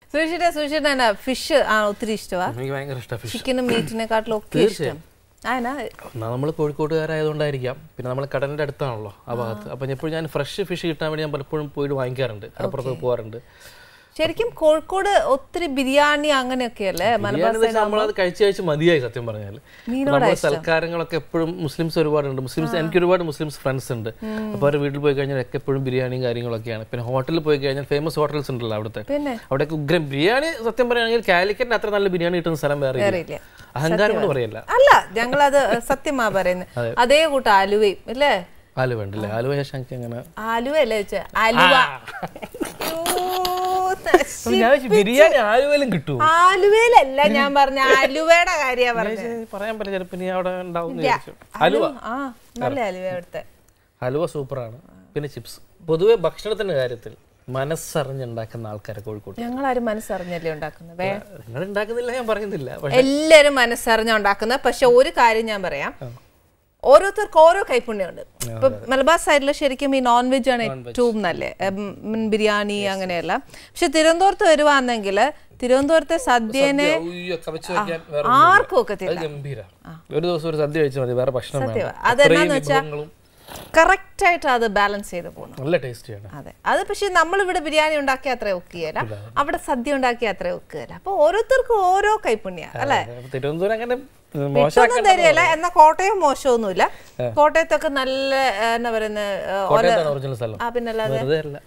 സുഷിയുടെ സുഷിയുടെ എന്നാ ഫിഷ് ആ ഒത്തിരി ഇഷ്ടമാ എനിക്ക് ഭയങ്കര ഇഷ്ടമാണ് ഫിഷ് ചിക്കനും മീറ്റിനെക്കാട്ടിലും ഒക്കെ ഇഷ്ടം ആനാ എന്നാൽ നമ്മൾ കോഴിക്കോട്ടുകാരായതുകൊണ്ടായിരിക്കാം പിന്നെ നമ്മൾ കടലിൻ്റെ അടുത്താണല്ലോ ആ ഭാഗത്ത് അപ്പം എപ്പോഴും ഞാൻ ഫ്രഷ് ഫിഷ് കിട്ടാൻ വേണ്ടി ഞാൻ പലപ്പോഴും പോയിട്ട് വാങ്ങിക്കാറുണ്ട് കടപ്പുറത്ത് പോകാറുണ്ട് ശരിക്കും കോഴിക്കോട് ഒത്തിരി ബിരിയാണി അങ്ങനെയൊക്കെയല്ലേ മലബാർ ബിരിയാണി എന്ന് വെച്ചാൽ നമ്മളത് കഴിച്ച് കഴിച്ച് മതിയായി സത്യം പറഞ്ഞാൽ നമ്മൾ സൽക്കാരങ്ങളൊക്കെ എപ്പോഴും മുസ്ലിംസ് ഒരുപാടുണ്ട് മുസ്ലിംസ് എനിക്ക് ഒരുപാട് മുസ്ലിംസ് ഫ്രണ്ട്സ് ഉണ്ട് അപ്പോൾ അവരുടെ വീട്ടിൽ പോയി കഴിഞ്ഞാൽ ഒക്കെ എപ്പോഴും ബിരിയാണിയും കാര്യങ്ങളൊക്കെയാണ് പിന്നെ ഹോട്ടലിൽ പോയി കഴിഞ്ഞാൽ ഫേമസ് ഹോട്ടൽസ് ഉണ്ടല്ലോ അവിടുത്തെ പിന്നെ അവിടെയൊക്കെ ഉഗ്രം ബിരിയാണി സത്യം പറയുകയാണെങ്കിൽ കാലിക്കറ്റിന് അത്ര നല്ല ബിരിയാണി കിട്ടുന്ന സ്ഥലം വേറെ ഇല്ല. ഇല്ല. അഹങ്കാരം കൊണ്ട് പറയല്ല അല്ല ഞങ്ങളത് സത്യമാ പറയുന്നത് അതേ കൂട്ട ആലുവയും അല്ലേ ആലുവ ഉണ്ടല്ലേ ആലുവ ശേഷം എനിക്ക് അങ്ങനെ ആലുവ അല്ലേ വെച്ച ആലുവ യ്യോ, നശി- ഞാൻ വിചാരിച്ചു ബിരിയാണി ആലുവയിലും കിട്ടുമോ ആലുവയിലല്ല ഞാൻ പറഞ്ഞ ആലുവയുടെ കാര്യ പറഞ്ഞത് വിചാരിച്ചു പറയാൻ പറ്റില്ല ചിലപ്പോൾ നീ അവിടെ ഉണ്ടാവും എന്ന് വിചാരിച്ചു ഹലുവ ആ നല്ല ആലുവ അവിടുത്തെ ഹലുവ സൂപ്പറാണ് പിന്നെ ചിപ്സ് പൊതുവെ ഭക്ഷണത്തിന്റെ കാര്യത്തിൽ മനസ്സറിഞ്ഞുണ്ടാക്കുന്ന ആൾക്കാരെ കോഴിക്കോട് ഞങ്ങളാരും മനസ്സറിഞ്ഞല്ലേ ഉണ്ടാക്കുന്നത് വേ നിങ്ങൾ ഉണ്ടാക്കുന്നില്ല ഞാൻ പറയുന്നില്ല പക്ഷെ എല്ലാരും മനസ്സറിഞ്ഞ ഉണ്ടാക്കുന്നത് പക്ഷെ ഒരു കാര്യം ഞാൻ പറയാം ഓരോരുത്തർക്ക് ഓരോ കൈപ്പുണ്യമുണ്ട് ഇപ്പൊ മലബാർ സൈഡിൽ ശരിക്കും ഈ നോൺ വെജ് ആണ് ഏറ്റവും നല്ല ബിരിയാണി അങ്ങനെയല്ല പക്ഷെ തിരുവനന്തപുരത്ത് വരുവാണെങ്കിൽ തിരുവനന്തപുരത്തെ സദ്യനെ ഉയ്യോ, കവച്ച് വെക്കാൻ വേറെ ആർക്കും ഒക്കത്തില്ല അത് ഗംഭീര ഒരു ദിവസം ഒരു സദ്യ കഴിച്ചാൽ മതി വേറെ ഭക്ഷണം വേണം സത്യമാ. അതെന്നാന്ന് അത്രയും വെച്ചാ വിഭവങ്ങളും കറക്റ്റ് ആയിട്ട് അത് ബാലൻസ് ചെയ്ത് പോകണം നല്ല ടേസ്റ്റിയാണ് അതെ അത് പക്ഷെ നമ്മളിവിടെ ബിരിയാണി ഉണ്ടാക്കിയ അത്ര ഒക്കുകയില്ല അവിടെ സദ്യ ഉണ്ടാക്കിയ അത്ര ഒക്കുകയില്ല അപ്പൊ ഓരോരുത്തർക്കും ഓരോ കൈപ്പുണ്യ അല്ലേ തിരുവനന്തപുരം അങ്ങനെ ഒന്നും മോശമാക്കാൻ തരികയില്ല എന്നാ കോട്ടയം മോശമൊന്നുമില്ല കോട്ടയത്തൊക്കെ നല്ല ഏ, എന്നാ പറയുന്ന കോട്ടയത്താണ് ഒറിജിനൽ സ്ഥലം ആ പിന്നല്ലാതെ വെറുതെ അല്ല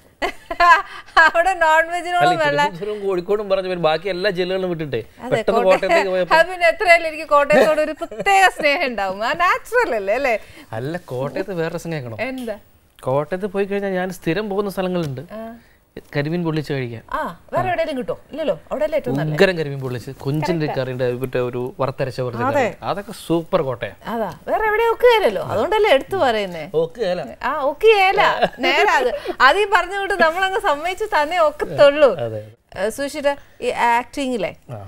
അവിടെ നോൺ അല്ല, വെജിനോളം ഈ തിരുവനന്തപുരവും കോഴിക്കോടും പറഞ്ഞു പിന്നെ ബാക്കി എല്ലാ ജില്ലകളും വിട്ടിട്ടേ പെട്ടെന്ന് കോട്ടയത്തേക്ക് പോയപ്പോ അത് പിന്നെ എത്രയായാലും എനിക്ക് കോട്ടയത്തോട് ഒരു പ്രത്യേക സ്നേഹം ഉണ്ടാവും ആ നാച്ചുറൽ അല്ലേ അല്ലേ അല്ല കോട്ടയത്ത് വേറെ രസം കേൾക്കണം എന്താ കോട്ടയത്ത് പോയി കഴിഞ്ഞാൽ ഞാൻ സ്ഥിരം പോകുന്ന സ്ഥലങ്ങളുണ്ട് കരിമീൻ പൊള്ളിച്ച് കഴിക്കാൻ ആ വേറെ എവിടെയെങ്കിലും കിട്ടോ ഇല്ലല്ലോ അവിടെ അല്ലേ ഏറ്റവും നല്ല ഉഗ്രം കരിമീൻ പൊള്ളിച്ച് കൊഞ്ചിന്റെ കറിന്റെ മറ്റേ ഒരു വറുത്തരച്ച വെറുതെ കറി. അതൊക്കെ സൂപ്പർ കോട്ടയം അതാ വേറെ എവിടെ ഒക്കുകയല്ലോ അതുകൊണ്ടല്ലേ എടുത്തു പറയുന്നേ ഓക്കെ അല്ല ആ ഒക്കെയല്ല നേരെ അത് അത് ഈ പറഞ്ഞു വിട്ട് നമ്മളങ്ങ് സമ്മതിച്ച് തന്നെ ഒക്കത്തുള്ളൂ അതെ സുഷിത ഈ ആക്ടിങ്ങിലെ ആ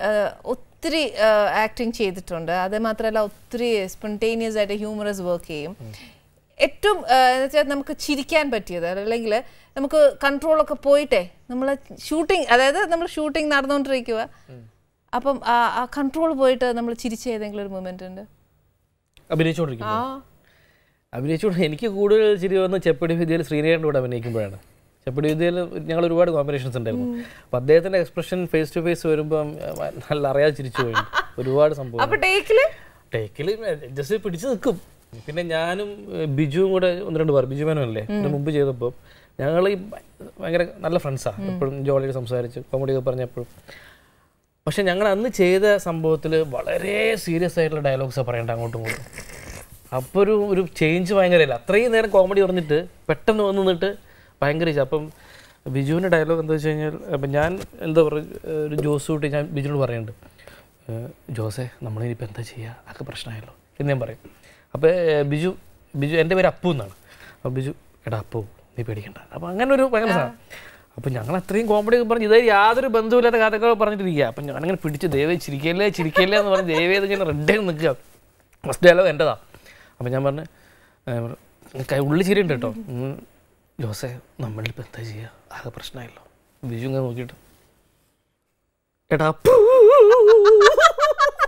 ഒത്തിരി ആക്ടിങ് ചെയ്തിട്ടുണ്ട് അത് മാത്രമല്ല ഒത്തിരി സ്പോണ്ടേനിയസ് ആയിട്ട് ഹ്യൂമറസ് വർക്ക് ചെയ്യും ഏറ്റവും ആ, എന്ന് വെച്ചാൽ നമുക്ക് ചിരിക്കാൻ പറ്റിയത് അല്ലെങ്കിൽ നമുക്ക് കൺട്രോളൊക്കെ പോയിട്ടേ നമ്മൾ ഷൂട്ടിംഗ് അതായത് നമ്മൾ ഷൂട്ടിംഗ് നടന്നുകൊണ്ടിരിക്കുക അപ്പം ആ- ആ കൺട്രോൾ പോയിട്ട് നമ്മൾ ചിരിച്ച ഏതെങ്കിലും ഒരു മൊമെന്റ് ഉണ്ട് അഭിനയിച്ചുകൊണ്ടിരിക്കുന്നു ആ അഭിനയിച്ചുകൊണ്ട് എനിക്ക് കൂടുതൽ ചിരി വന്ന് ചെപ്പടി വിദ്യയിൽ ശ്രീനേരൻ്റെ കൂടെ അഭിനയിക്കുമ്പോഴാണ് ചെപ്പടി വിദ്യയിൽ ഞങ്ങൾ ഒരുപാട് കോമ്പിനേഷൻസ് ഉണ്ടായിരുന്നു അപ്പോൾ അദ്ദേഹത്തിൻ്റെ എക്സ്പ്രഷൻ ഫേസ് ടു ഫേസ് വരുമ്പം അഹ് നല്ല അറിയാതെ ചിരിച്ചു പോയി ഒരുപാട് സംഭവം അപ്പൊ ടേക്കില് ടേക്കിൽ ജസ്റ്റ് പിടിച്ചു നിൽക്കും പിന്നെ ഞാനും ഏഹ്, ബിജുവും കൂടെ ഒന്ന് രണ്ട് പേർ ബിജു മേനോനല്ലേ ഇതിന് മുമ്പ് ചെയ്തപ്പോൾ ഞങ്ങൾ ഈ ഭ- ഭയങ്കര നല്ല ഫ്രണ്ട്സാണ് എപ്പോഴും ജോളിയിൽ സംസാരിച്ച് കോമഡിയൊക്കെ പറഞ്ഞപ്പോഴും പക്ഷെ ഞങ്ങൾ അന്ന് ചെയ്ത സംഭവത്തിൽ വളരെ സീരിയസ് ആയിട്ടുള്ള ഡയലോഗ്സാണ് പറയേണ്ടത് അങ്ങോട്ടും ഇങ്ങോട്ടും അപ്പോൾ ഒരു ഒരു ചേഞ്ച് ഭയങ്കരമില്ല അത്രയും നേരം കോമഡി പറഞ്ഞിട്ട് പെട്ടെന്ന് വന്ന് നിന്നിട്ട് ഭയങ്കര ഇഷ്ടം. അപ്പം ബിജുവിൻ്റെ ഡയലോഗ് എന്താ വെച്ച് കഴിഞ്ഞാൽ അപ്പം ഞാൻ എന്താ പറയുക ഒരു ജോസ് കൂട്ടി ഞാൻ ബിജുവിനോട് പറയുന്നുണ്ട് ഏഹ് ജോസേ നമ്മളിനിപ്പോൾ എന്താ ചെയ്യുക അതൊക്കെ പ്രശ്നമായല്ലോ എന്ന് ഞാൻ പറയും അപ്പോൾ ബിജു ബിജു എൻ്റെ പേര് അപ്പു എന്നാണ് അപ്പോൾ ബിജു എടാ അപ്പു നീ പേടിക്കണ്ട അപ്പോൾ അങ്ങനെ ഒരു ഭയങ്കര സാധനം അപ്പോൾ ഞങ്ങൾ അത്രയും കോമഡി ഒക്കെ പറഞ്ഞ് ഇതായി യാതൊരു ബന്ധവുമില്ലാത്ത കഥകൾ പറഞ്ഞിട്ടിരിക്കുക അപ്പം ഞാനങ്ങനെ പിടിച്ച് ദയവേ ചിരിക്കല്ലേ ചിരിക്കല്ലേ എന്ന് പറഞ്ഞ് ദയവേ ഇങ്ങനെ റെഡായി നിൽക്കുക ഫസ്റ്റ് ഡയലോഗ് എൻ്റെതാ അപ്പം ഞാൻ പറഞ്ഞു ഏഹ് പറഞ്ഞു, "കൈ- ഉള്ളി ചിരിയുണ്ട് കേട്ടോ ഉം, ജോസേ നമ്മളിപ്പോൾ എന്താ ചെയ്യുക ആകെ പ്രശ്നമായല്ലോ ബിജു ഇങ്ങനെ നോക്കിയിട്ട് എടാ അപ്പു